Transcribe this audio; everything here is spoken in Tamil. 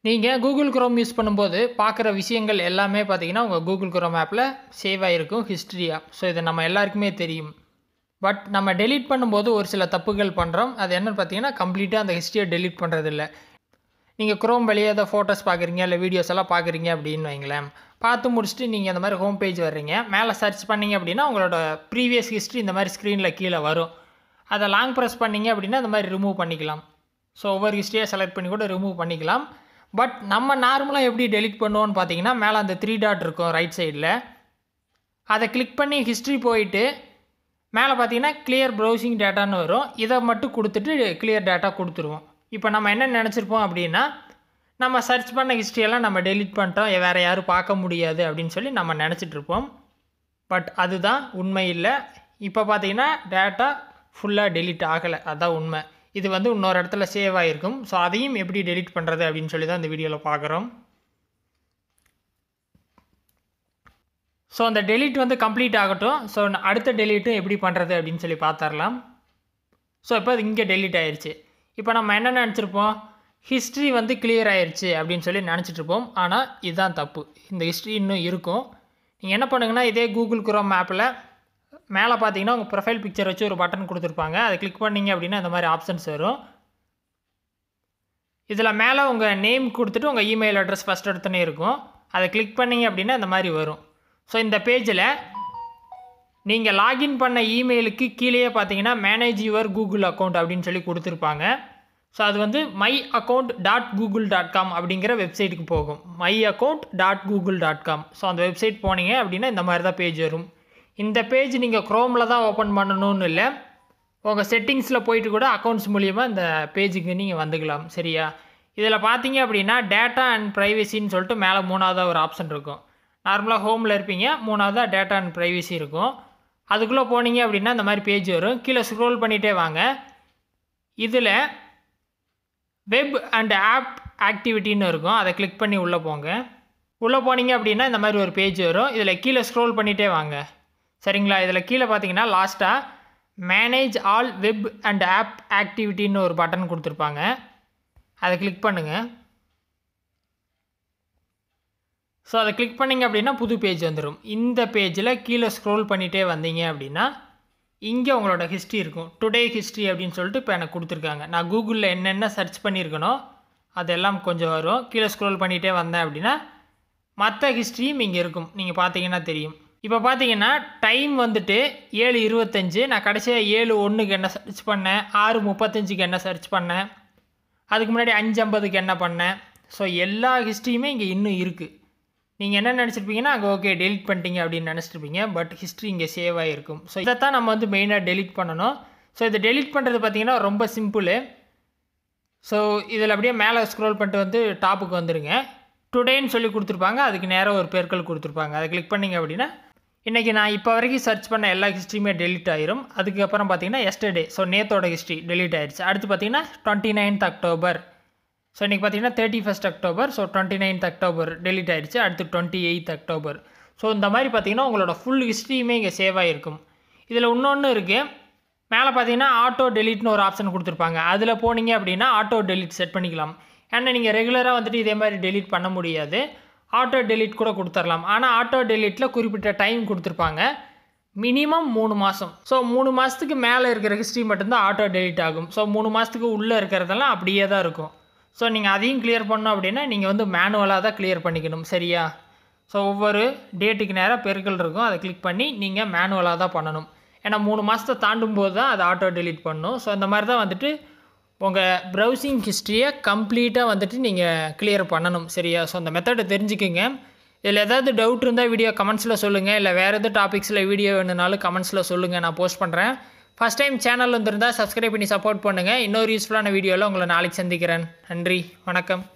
நீங்கள் கூகுள் குரோம் யூஸ் பண்ணும்போது பார்க்குற விஷயங்கள் எல்லாமே பார்த்தீங்கன்னா உங்கள் கூகுள் குரோம் ஆப்பில் சேவ் ஆகிருக்கும் ஹிஸ்ட்ரியாக ஸோ இது நம்ம எல்லாருக்குமே தெரியும் பட் நம்ம டெலீட் பண்ணும்போது ஒரு சில தப்புகள் பண்ணுறோம் அது என்னன்னு பார்த்தீங்கன்னா கம்ப்ளீட்டாக அந்த ஹிஸ்ட்ரியை டெலீட் பண்ணுறது இல்லை நீங்கள் குரோம் வெளியே ஏதோ ஃபோட்டோஸ் பார்க்குறீங்க இல்லை வீடியோஸ் எல்லாம் பார்க்குறீங்க அப்படின்னு வைங்களேன் பார்த்து முடிச்சுட்டு நீங்கள் இந்த மாதிரி ஹோம் பேஜ் வர்றீங்க மேலே சர்ச் பண்ணீங்க அப்படின்னா உங்களோட ப்ரீவியஸ் ஹிஸ்ட்ரி இந்த மாதிரி ஸ்க்ரீனில் கீழே வரும் அதை லாங் ப்ரெஸ் பண்ணீங்க அப்படின்னா இந்த மாதிரி ரிமூவ் பண்ணிக்கலாம் ஸோ ஒவ்வொரு ஹிஸ்ட்ரியை செலக்ட் பண்ணி கூட ரிமூவ் பண்ணிக்கலாம் பட் நம்ம நார்மலாக எப்படி டெலிட் பண்ணுவோம்னு பார்த்தீங்கன்னா மேலே அந்த த்ரீ டாட் இருக்கும் ரைட் சைடில் அதை கிளிக் பண்ணி ஹிஸ்ட்ரி போயிட்டு மேலே பார்த்தீங்கன்னா கிளியர் ப்ரௌசிங் டேட்டான்னு வரும் இதை மட்டும் கொடுத்துட்டு கிளியர் டேட்டா கொடுத்துருவோம் இப்போ நம்ம என்ன நினச்சிருப்போம் அப்படின்னா நம்ம சர்ச் பண்ண ஹிஸ்ட்ரியெல்லாம் நம்ம டெலிட் பண்ணிட்டோம் வேறு யாரும் பார்க்க முடியாது அப்படின்னு சொல்லி நம்ம நினச்சிட்டு இருப்போம் பட் அதுதான் உண்மை இல்லை இப்போ பார்த்தீங்கன்னா டேட்டா ஃபுல்லாக டெலிட் ஆகலை அதுதான் உண்மை இது வந்து இன்னொரு இடத்துல சேவ் ஆகிருக்கும் ஸோ அதையும் எப்படி டெலிட் பண்ணுறது அப்படின்னு சொல்லி தான் இந்த வீடியோவில் பார்க்குறோம் ஸோ அந்த டெலிட் வந்து கம்ப்ளீட் ஆகட்டும் ஸோ அடுத்த டெலிட்டும் எப்படி பண்ணுறது அப்படின்னு சொல்லி பார்த்துடலாம் ஸோ இப்போ அது இங்கே டெலிட் ஆயிடுச்சு இப்போ நம்ம என்ன நினச்சிருப்போம் ஹிஸ்ட்ரி வந்து கிளியர் ஆயிடுச்சு அப்படின்னு சொல்லி நினச்சிட்ருப்போம் ஆனால் இதுதான் தப்பு இந்த ஹிஸ்ட்ரி இன்னும் இருக்கும் நீங்கள் என்ன பண்ணுங்கன்னா இதே கூகுள் குரோம் மேப்பில் மேலே பார்த்தீங்கன்னா உங்கள் ப்ரொஃபைல் பிக்சர் வச்சு ஒரு பட்டன் கொடுத்துருப்பாங்க அதை கிளிக் பண்ணிங்க அப்படின்னா இந்த மாதிரி ஆப்ஷன்ஸ் வரும் இதில் மேலே உங்கள் நேம் கொடுத்துட்டு உங்கள் இமெயில் அட்ரஸ் ஃபஸ்ட் எடுத்துனே இருக்கும் அதை கிளிக் பண்ணிங்க அப்படின்னா இந்த மாதிரி வரும் ஸோ இந்த பேஜில் நீங்கள் லாகின் பண்ண இமெயிலுக்கு கீழேயே பார்த்தீங்கன்னா மேனேஜ் யுவர் கூகுள் அக்கௌண்ட் அப்படின்னு சொல்லி கொடுத்துருப்பாங்க ஸோ அது வந்து my account dot Google dot com அப்படிங்கிற வெப்சைட்டுக்கு போகும் my account dot Google dot com so அந்த வெப்சைட் போனீங்க அப்படின்னா இந்த மாதிரி தான் பேஜ் வரும் இந்த பேஜ் நீங்கள் க்ரோமில் தான் ஓப்பன் பண்ணணும்னு இல்லை உங்கள் செட்டிங்ஸில் போயிட்டு கூட அக்கௌண்ட்ஸ் மூலியமாக இந்த பேஜுக்கு நீங்கள் வந்துக்கலாம் சரியா இதில் பார்த்தீங்க அப்படின்னா டேட்டா அண்ட் ப்ரைவசின்னு சொல்லிட்டு மேலே மூணாவதாக ஒரு ஆப்ஷன் இருக்கும் நார்மலாக ஹோமில் இருப்பீங்க மூணாவதாக டேட்டா அண்ட் ப்ரைவசி இருக்கும் அதுக்குள்ளே போனீங்க அப்படின்னா இந்த மாதிரி பேஜ் வரும் கீழே ஸ்க்ரோல் பண்ணிகிட்டே வாங்க இதில் வெப் அண்ட் ஆப் ஆக்டிவிட்டின்னு இருக்கும் அதை கிளிக் பண்ணி உள்ளே போங்க உள்ளே போனீங்க அப்படின்னா இந்த மாதிரி ஒரு பேஜ் வரும் இதில் கீழே ஸ்க்ரோல் பண்ணிகிட்டே வாங்க சரிங்களா இதில் கீழே பார்த்தீங்கன்னா லாஸ்ட்டாக manage all web and app ஆக்டிவிட்டின்னு ஒரு பட்டன் கொடுத்துருப்பாங்க அதை கிளிக் பண்ணுங்கள் ஸோ அதை கிளிக் பண்ணிங்க அப்படின்னா புது பேஜ் வந்துடும் இந்த பேஜில் கீழே ஸ்க்ரோல் பண்ணிகிட்டே வந்தீங்க அப்படின்னா இங்கே உங்களோட ஹிஸ்ட்ரி இருக்கும் டுடே ஹிஸ்ட்ரி அப்படின்னு சொல்லிட்டு இப்போ எனக்கு கொடுத்துருக்காங்க நான் கூகுளில் என்னென்ன சர்ச் பண்ணியிருக்கனோ அதெல்லாம் கொஞ்சம் வரும் கீழே ஸ்க்ரோல் பண்ணிகிட்டே வந்தேன் அப்படின்னா மற்ற ஹிஸ்ட்ரியும் இங்கே இருக்கும் நீங்கள் பார்த்தீங்கன்னா தெரியும் இப்போ பார்த்தீங்கன்னா டைம் வந்துட்டு ஏழு இருபத்தஞ்சு நான் கடைசியாக ஏழு ஒன்றுக்கு என்ன சர்ச் பண்ணேன் ஆறு முப்பத்தஞ்சுக்கு என்ன சர்ச் பண்ணேன் அதுக்கு முன்னாடி அஞ்சு ஐம்பதுக்கு என்ன பண்ணேன் ஸோ எல்லா ஹிஸ்ட்ரியுமே இங்கே இன்னும் இருக்குது நீங்கள் என்ன நினச்சிருப்பீங்கன்னா அங்கே ஓகே டெலிட் பண்ணிட்டீங்க அப்படின்னு நினச்சிருப்பீங்க பட் ஹிஸ்ட்ரி இங்கே சேவ் ஆகிருக்கும் ஸோ இதை தான் நம்ம வந்து மெயினாக டெலிட் பண்ணணும் ஸோ இதை டெலிட் பண்ணுறது பார்த்தீங்கன்னா ரொம்ப சிம்பிள் ஸோ இதில் அப்படியே மேலே ஸ்க்ரோல் பண்ணிட்டு வந்து டாப்புக்கு வந்துடுங்க டுடேன்னு சொல்லி கொடுத்துருப்பாங்க அதுக்கு நேராக ஒரு பேர்கள் கொடுத்துருப்பாங்க அதை கிளிக் பண்ணிங்க அப்படின்னா இன்றைக்கி நான் இப்போ வரைக்கும் சர்ச் பண்ண எல்லா ஹிஸ்ட்ரியுமே டெலிட் ஆயிரும் அதுக்கப்புறம் பார்த்தீங்கன்னா எஸ்டர்டே ஸோ நேத்தோட ஹிஸ்ட்ரி டெலிட் ஆயிடுச்சு அடுத்து பார்த்தீங்கன்னா டுவெண்ட்டி நைன்த் அக்டோபர் ஸோ இன்றைக்கி பார்த்தீங்கன்னா thirty first October so twenty ninth October delete ஆயிடுச்சு அடுத்து டுவெண்ட்டி எயித் அக்டோபர் ஸோ இந்த மாதிரி பார்த்தீங்கன்னா உங்களோட ஃபுல் ஹிஸ்ட்ரியுமே இங்கே சேவ் ஆகிருக்கும் இதில் இன்னொன்று இருக்குது மேலே பார்த்தீங்கன்னா ஆட்டோ டெலிட்னு ஒரு ஆப்ஷன் கொடுத்துருப்பாங்க அதில் போனீங்க அப்படின்னா ஆட்டோ டெலிட் செட் பண்ணிக்கலாம் ஏன்னா நீங்கள் ரெகுலராக வந்துட்டு இதே மாதிரி டெலிட் பண்ண முடியாது ஆட்டோ டெலிட் கூட கொடுத்துர்லாம் ஆனால் ஆட்டோ டெலிட்டில் குறிப்பிட்ட டைம் கொடுத்துருப்பாங்க மினிமம் மூணு மாதம் ஸோ மூணு மாதத்துக்கு மேலே இருக்கிற ஹிஸ்ட்ரி மட்டும்தான் ஆட்டோ டெலிட் ஆகும் ஸோ மூணு மாதத்துக்கு உள்ளே இருக்கிறதெல்லாம் அப்படியே தான் இருக்கும் ஸோ நீங்கள் அதையும் கிளியர் பண்ணோம் அப்படின்னா நீங்கள் வந்து மேனுவலாக தான் கிளியர் பண்ணிக்கணும் சரியா ஸோ ஒவ்வொரு டேட்டுக்கு நேராக பெருக்கள் இருக்கும் அதை கிளிக் பண்ணி நீங்கள் மேனுவலாக தான் பண்ணணும் ஏன்னா மூணு மாதத்தை தாண்டும் போது தான் அதை ஆட்டோ டெலிட் பண்ணணும் ஸோ இந்த மாதிரி தான் வந்துட்டு உங்கள் ப்ரௌசிங் ஹிஸ்ட்ரியை கம்ப்ளீட்டாக வந்துட்டு நீங்கள் கிளியர் பண்ணணும் சரியா ஸோ அந்த மெத்தடை தெரிஞ்சுக்கோங்க இதில் ஏதாவது டவுட் இருந்தால் வீடியோ கமெண்ட்ஸில் சொல்லுங்கள் இல்லை வேறு எதாவது டாபிக்ஸில் வீடியோ வேணுனாலும் கமெண்ட்ஸில் சொல்லுங்கள் நான் போஸ்ட் பண்ணுறேன் ஃபஸ்ட் டைம் சேனல் வந்திருந்தால் சப்ஸ்கிரைப் பண்ணி சப்போர்ட் பண்ணுங்கள் இன்னொரு யூஸ்ஃபுல்லான வீடியோவில் உங்களை நாளைக்கு சந்திக்கிறேன் நன்றி வணக்கம்